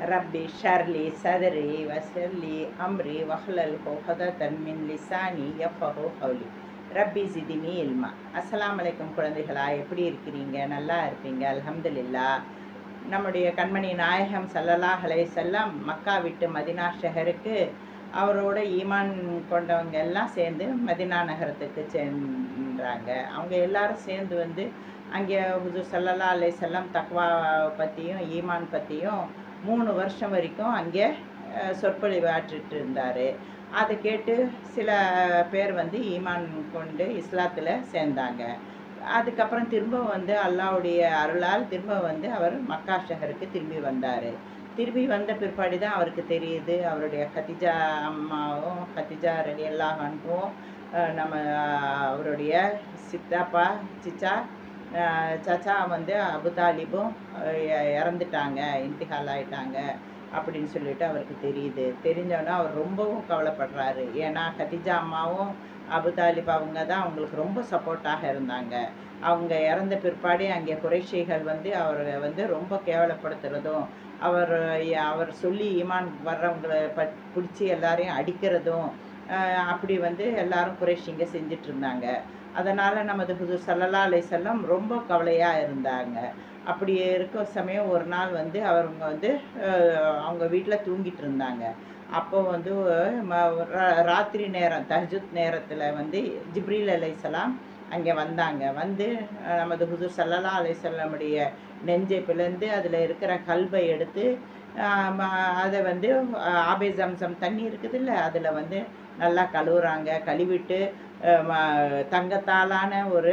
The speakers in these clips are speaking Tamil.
ரப்பி ஷர்லி சதரி வசர்லி அம்ரி வஹ்லல் ஹுஹதன் மின் லிசானி யஃபஹு ஹவுலி ரப்பி ஜிதினி இல்மா அஸ்ஸலாமு அலைக்கும் குழந்தைகளா எப்படி இருக்கிறீங்க நல்லா இருப்பீங்க அல்ஹம்துலில்லா நம்முடைய கண்மணி நாயகம் ஸல்லல்லாஹு அலைஹி வஸல்லம் மக்கா விட்டு மதினா ஷஹருக்கு அவரோட ஈமான் கொண்டவங்க எல்லாம் சேர்ந்து மதினா நகரத்துக்கு சென்றாங்க அவங்க எல்லாரும் சேர்ந்து வந்து அங்கே ஹுசூர் சல்லல்லா அலைஹி வஸல்லம் தக்வா பற்றியும் ஈமான் பற்றியும் மூணு வருஷம் வரைக்கும் அங்கே அஹ், சொற்பொழிவு ஆற்றிட்டு இருந்தார் அதை கேட்டு சில பேர் வந்து ஈமான் கொண்டு இஸ்லாத்தில் சேர்ந்தாங்க அதுக்கப்புறம் திரும்ப வந்து அல்லாவுடைய அருளால் திரும்ப வந்து அவர் மக்கா ஷஹருக்கு திரும்பி வந்தார் திரும்பி வந்த பிற்பாடு தான் அவருக்கு தெரியுது அவருடைய கத்திஜா அம்மாவும் கத்திஜா ரெடி எல்லாம் அனுப்பும் நம்ம அஹ், அவருடைய சித்தாப்பா சிச்சா அஹ், சச்சா வந்து அபு தாலிபும் அஹ், இ- இறந்துட்டாங்க இன்திகால் ஆயிட்டாங்க அப்படின்னு சொல்லிட்டு அவருக்கு தெரியுது தெரிஞ்சோன்னா அவர் ரொம்பவும் கவலைப்படுறாரு ஏன்னா கத்திஜா அம்மாவும் அபு தாலிப் அவங்க தான் அவங்களுக்கு ரொம்ப சப்போர்ட்டாக இருந்தாங்க அவங்க இறந்த பிற்பாடு அங்கே குறைஷிகள் வந்து அவரை வந்து ரொம்ப கேவலப்படுத்துறதும் அவர் அவர் சொல்லி ஈமான் வர்றவங்களை ப பிடிச்சி எல்லாரையும் அடிக்கிறதும் ஆஹ் அப்படி வந்து எல்லாரும் குறைஷிங்க செஞ்சுட்டு இருந்தாங்க அதனால் நமது ஹுசூர் சல்லல்லா அலைஹிஸ்ஸலாம் ரொம்ப கவலையாக இருந்தாங்க அப்படி இருக்க சமயம் ஒரு நாள் வந்து அவங்க வந்து ஆஹ் அவங்க வீட்டில் தூங்கிட்டு இருந்தாங்க அப்போ வந்து ம- ரா- ராத்திரி நேரம் தஹஜுத் நேரத்தில் வந்து ஜிப்ரீல் அலைஹிஸ்ஸலாம் அங்கே வந்தாங்க வந்து அஹ், நமது ஹுசூர் சல்லல்லா அலைஹிஸ்ஸலாமுடைய நெஞ்சை பிளந்து அதில் இருக்கிற கல்வை எடுத்து ஆஹ், ம- அதை வந்து ஆஹ், ஆபே ஜம்சம் தண்ணி இருக்குதுல்ல அதில் வந்து நல்லா கழுவுறாங்க கழுவிட்டு அஹ், ம- தங்கத்தாலான ஒரு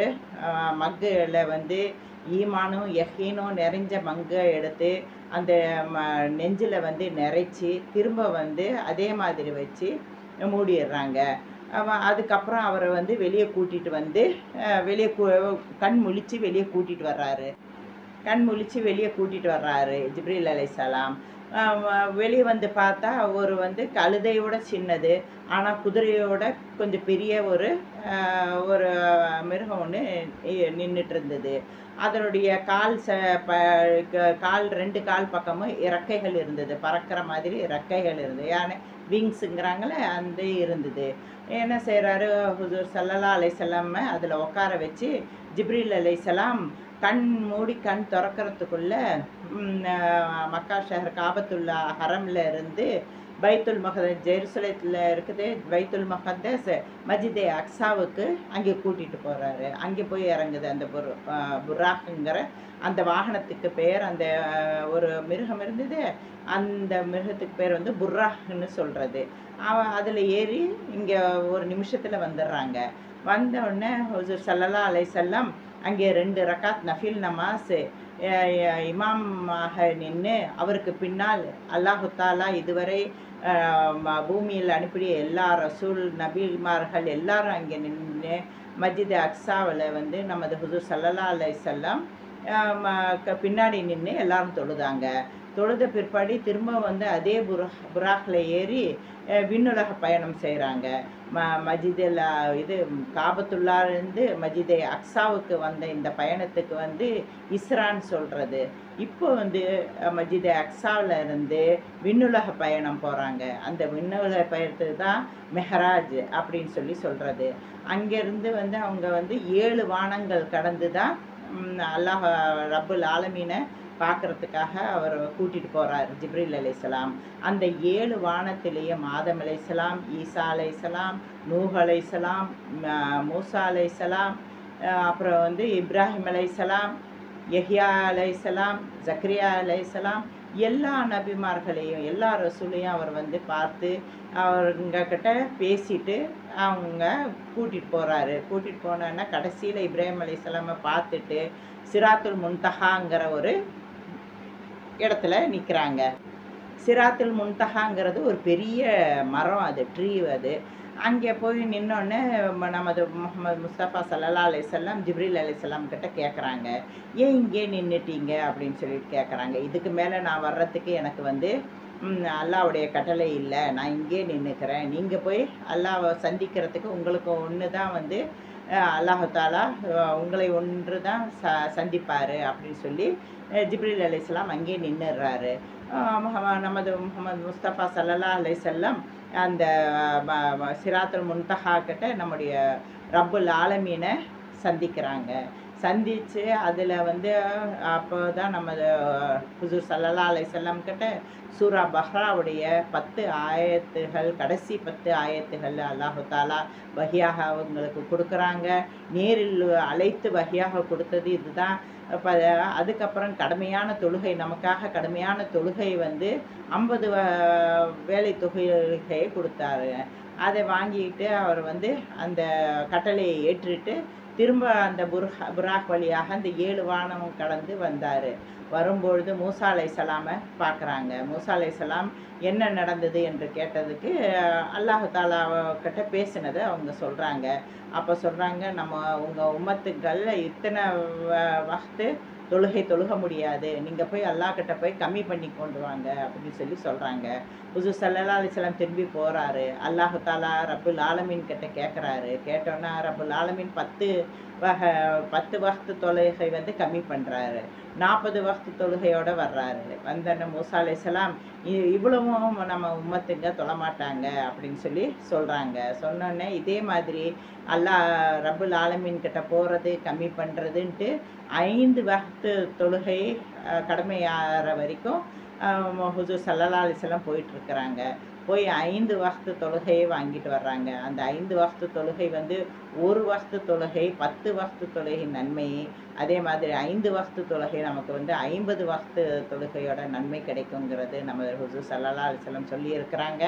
மக்கில் வந்து ஈமானும் யஹீனும் நிறைஞ்ச மங்கை எடுத்து அந்த ம நெஞ்சில் வந்து நிறைச்சி திரும்ப வந்து அதே மாதிரி வச்சு மூடிடுறாங்க அவன் அதுக்கப்புறம் அவரை வந்து வெளியே கூட்டிகிட்டு வந்து அஹ், வெளியே கூ கண் முழிச்சு வெளியே கூட்டிகிட்டு வர்றாரு கண் முழிச்சு வெளியே கூட்டிகிட்டு வர்றாரு ஜிப்ரீல் அலைசலாம் வெளியே வந்து பார்த்தா ஒரு வந்து கழுதையோட சின்னது ஆனால் குதிரையோட கொஞ்சம் பெரிய ஒரு அஹ், ஒரு மிருகம் ஒன்று நின்றுட்டு இருந்தது அதனுடைய கால் ச ப க- கால் ரெண்டு கால் பக்கமும் இறக்கைகள் இருந்தது பறக்கிற மாதிரி இறக்கைகள் இருந்தது யானை விங்ஸுங்கிறாங்களே அந்த இருந்தது என்ன செய்கிறாரு ஹுசூர் சல்லல்லா அலைசல்லாம அதில் உட்கார வச்சு ஜிப்ரீல் அலைசலாம் கண் மூடி கண் திறக்கறதுக்குள்ள ம், அஹ், மக்கா ஷஹர் காபத்துல்லா ஹரம்ல இருந்து பைத்துல் மகதஸ் ஜெருசலத்தில் இருக்குது பைத்துல் மகதஸ் மஜிதே அக்ஸாவுக்கு அங்கே கூட்டிகிட்டு போகிறாரு அங்கே போய் இறங்குது அந்த புர் அஹ், புராக்குங்கிற அந்த வாகனத்துக்கு பேர் அந்த அஹ், ஒரு மிருகம் இருந்தது அந்த மிருகத்துக்கு பேர் வந்து புர்ராஹ்னு சொல்கிறது அவன் அதில் ஏறி இங்கே ஒரு நிமிஷத்தில் வந்துடுறாங்க வந்த உடனே ஹுசூர் சல்லல்லா அலைசல்லாம் அங்கே ரெண்டு ரக்காத் நஃபில் நமாஸ் இமாமாக நின்று அவருக்கு பின்னால் அல்லாஹு தாலா இதுவரை அஹ், ம- பூமியில் அனுப்பிய எல்லா ரசூல் நபிமார்கள் எல்லாரும் அங்கே நின்று மஸ்ஜித் அக்ஸாவில் வந்து நமது ஹுசூர் சல்லல்லா அலைசல்லாம் பின்னாடி நின்று எல்லாரும் தொழுதாங்க தொழுத பிற்பாடு திரும்ப வந்து அதே புரா புராக்கில் ஏறி அஹ், விண்ணுலக பயணம் செய்கிறாங்க ம மஜிதில் இது காபத்துல்லாலேருந்து மஜிதே அக்ஸாவுக்கு வந்த இந்த பயணத்துக்கு வந்து இஸ்ரான்னு சொல்கிறது இப்போ வந்து அஹ், மஜிதே அக்ஸாவில் இருந்து விண்ணுலக பயணம் போகிறாங்க அந்த விண்ணுலக பயணத்துக்கு தான் மெஹராஜ் அப்படின்னு சொல்லி சொல்கிறது அங்கேருந்து வந்து அவங்க வந்து ஏழு வானங்கள் கடந்து தான் ம், அல்லாஹ் ரப்புல் ஆலமீனை பார்க்கறதுக்காக அவர் கூட்டிகிட்டு போகிறார் ஜிப்ரீல் அலைஹிஸ்ஸலாம் அந்த ஏழு வானத்திலேயும் ஆதம் அலைஹிஸ்ஸலாம் ஈசா அலைஹிஸ்ஸலாம் நூஹ் அலைஹிஸ்ஸலாம் ம- மூசா அலைஹிஸ்ஸலாம் அஹ் அப்புறம் வந்து இப்ராஹிம் அலைஹிஸ்ஸலாம் யஹ்யா அலைஹிஸ்ஸலாம் ஜக்ரியா அலைஹிஸ்ஸலாம் எல்லா நபிமார்களையும் எல்லா ரசூலையும் அவர் வந்து பார்த்து அவருங்க கிட்ட பேசிட்டு அவங்க கூட்டிகிட்டு போகிறாரு கூட்டிகிட்டு போனோன்னா கடைசியில் இப்ராஹிம் அலைஹிஸ்ஸலாமை பார்த்துட்டு சிராத்துல் முன்தஹாங்கிற ஒரு இடத்துல நிற்கிறாங்க சிராத்துல் முன்தஹாங்கிறது ஒரு பெரிய மரம் அது ட்ரீ அது அங்கே போய் நின்னோடனே நமது முகமது முஸ்தபா சல்லல்லா அலைஹிஸ்ஸலாம் ஜிப்ரீல் அலைஹிஸ்ஸலாம் கிட்ட கேட்குறாங்க ஏன் இங்கே நின்றுட்டீங்க அப்படின்னு சொல்லிட்டு கேட்குறாங்க இதுக்கு மேலே நான் வர்றதுக்கு எனக்கு வந்து ம், அல்லாவுடைய கட்டளை இல்லை நான் இங்கே நின்றுக்கிறேன் நீங்கள் போய் அல்லாவை சந்திக்கிறதுக்கு உங்களுக்கு ஒன்று தான் வந்து அஹ், அல்லாஹு தாலா அஹ், உங்களை ஒன்று தான் ச சந்திப்பார் அப்படின்னு சொல்லி அஹ், ஜிப்ரீல் அலைஹிஸ்ஸலாம் அங்கேயே நின்றுடுறாரு ஆஹ் முஹம்ம- நமது முகமது முஸ்தபா சல்லல்லா அலை செல்லம் அந்த ம- ம- சிராத்துல் முன்தஹா கிட்ட நம்முடைய ரப்புல் ஆலமீனை சந்திக்கிறாங்க சந்தித்து அதில் வந்து அப்போ தான் நம்ம ஹுசூர் சல்லல்லா அலை செல்லம் கிட்ட சூரா பஹ்ராவுடைய பத்து ஆயத்துகள் கடைசி பத்து ஆயத்துகள் அல்லாஹு தாலா வகியாக அவங்களுக்கு கொடுக்குறாங்க நேரில் அழைத்து வகியாக கொடுத்தது இதுதான் அப்போ அதுக்கப்புறம் கடுமையான தொழுகை நமக்காக கடுமையான தொழுகை வந்து ஐம்பது வேலை தொழுகையை கொடுத்தாரு அதை வாங்கிட்டு அவர் வந்து அந்த கட்டளையை ஏற்றுட்டு திரும்ப அந்த புர்ஹா புராக் வழியாக அந்த ஏழு வானம் கடந்து வந்தார் வரும்பொழுது மூசா அலைசலாமை பார்க்குறாங்க மூசா அலைசலாம் என்ன நடந்தது என்று கேட்டதுக்கு அல்லாஹு தாலா கிட்ட பேசினதை அவங்க சொல்கிறாங்க அப்போ சொல்கிறாங்க நம்ம உங்கள் உம்மத்துக்கள் இத்தனை வ- வக்து தொழுகை தொழுக முடியாது நீங்கள் போய் அல்லாஹ் கிட்ட போய் கம்மி பண்ணி கொண்டு வாங்க அப்படின்னு சொல்லி சொல்கிறாங்க புது சல்லல்லா அலிஸ்லாம் திரும்பி போகிறாரு அல்லாஹு தாலா ரப்புல் ஆலமீன் கிட்ட கேட்குறாரு கேட்டோன்னா ரப்புல் ஆலமீன் பத்து வகை பத்து வக்து தொழுகை வந்து கம்மி பண்ணுறாரு நாற்பது வக்து தொழுகையோட வர்றாரு வந்தன மூசா அலைசலாம் இவ்வளவும் நம்ம உம்மத்துங்க தொழமாட்டாங்க அப்படின்னு சொல்லி சொல்கிறாங்க சொன்னோன்னே இதே மாதிரி அல்லாஹ் ரப்புல் ஆலமீன் கிட்ட போகிறது கம்மி பண்ணுறதுன்ட்டு ஐந்து வக்து தொழுகை அஹ், கடமையாகிற வரைக்கும் ஹுசூர் சல்லல்லா அலிஸ்லாம் போயிட்டுருக்குறாங்க போய் ஐந்து வக்து தொழுகையை வாங்கிட்டு வர்றாங்க அந்த ஐந்து வக்து தொழுகை வந்து ஒரு வக்து தொழுகை பத்து வக்து தொழுகை நன்மை அதே மாதிரி ஐந்து வக்து தொழுகை நமக்கு வந்து ஐம்பது வக்து தொழுகையோட நன்மை கிடைக்குங்கிறது நம்ம ஹுசூர் சல்லல்லா அலிஸ்லாம் சொல்லியிருக்கிறாங்க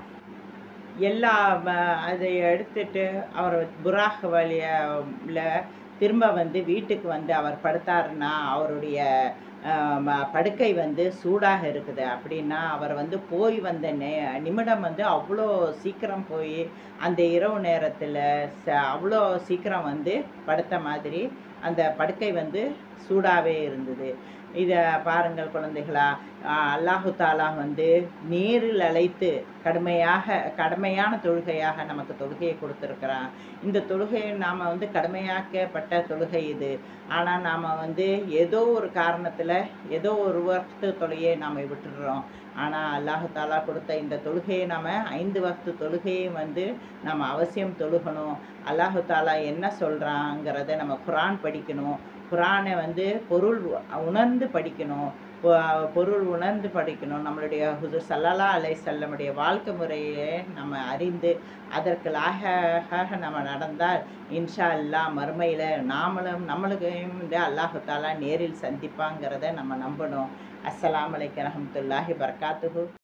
எல்லா ம- அதை எடுத்துட்டு அவர் புராக் வழியில் திரும்ப வந்து வீட்டுக்கு வந்து அவர் படுத்தாருன்னா அவருடைய ஆஹ், ம- படுக்கை வந்து சூடாக இருக்குது அப்படின்னா அவர் வந்து போய் வந்த நே நிமிடம் வந்து அவ்வளோ சீக்கிரம் போய் அந்த இரவு நேரத்தில் ச அவ்வளோ சீக்கிரம் வந்து படுத்த மாதிரி அந்த படுக்கை வந்து சூடாகவே இருந்தது இதை பாருங்கள் குழந்தைகளா ஆஹ் அல்லாஹு தாலா வந்து நேரில் அழைத்து கடுமையாக கடுமையான தொழுகையாக நமக்கு தொழுகையை கொடுத்துருக்குறான் இந்த தொழுகையை நாம் வந்து கடுமையாக்கப்பட்ட தொழுகை இது ஆனால் நாம் வந்து ஏதோ ஒரு காரணத்தில் ஏதோ ஒரு வக்து தொழுகையை நாம் விட்டுடுறோம் ஆனால் அல்லாஹு தாலா கொடுத்த இந்த தொழுகையை நாம் ஐந்து வக்து தொழுகையை வந்து நம்ம அவசியம் தொழுகணும் அல்லாஹு தாலா என்ன சொல்கிறாங்கிறத நம்ம குரான் படிக்கணும் குரானை வந்து பொருள் உணர்ந்து படிக்கணும் பொ- பொருள் உணர்ந்து படிக்கணும் நம்மளுடைய ஹுசூர் சல்லல்லா அலை செல்லமுடைய வாழ்க்கை முறையை நம்ம அறிந்து அதற்கு லாக நம்ம நடந்தால் இன்ஷா அல்லாஹ் மறுமையில் நாமளும் நம்மளுக்கையும் வந்து அல்லாஹு தாலா நேரில் சந்திப்பாங்கிறத நம்ம நம்பணும் அஸ்ஸலாமு அலைக்கும் ரஹமத்துல்லாஹி பரகாத்துஹு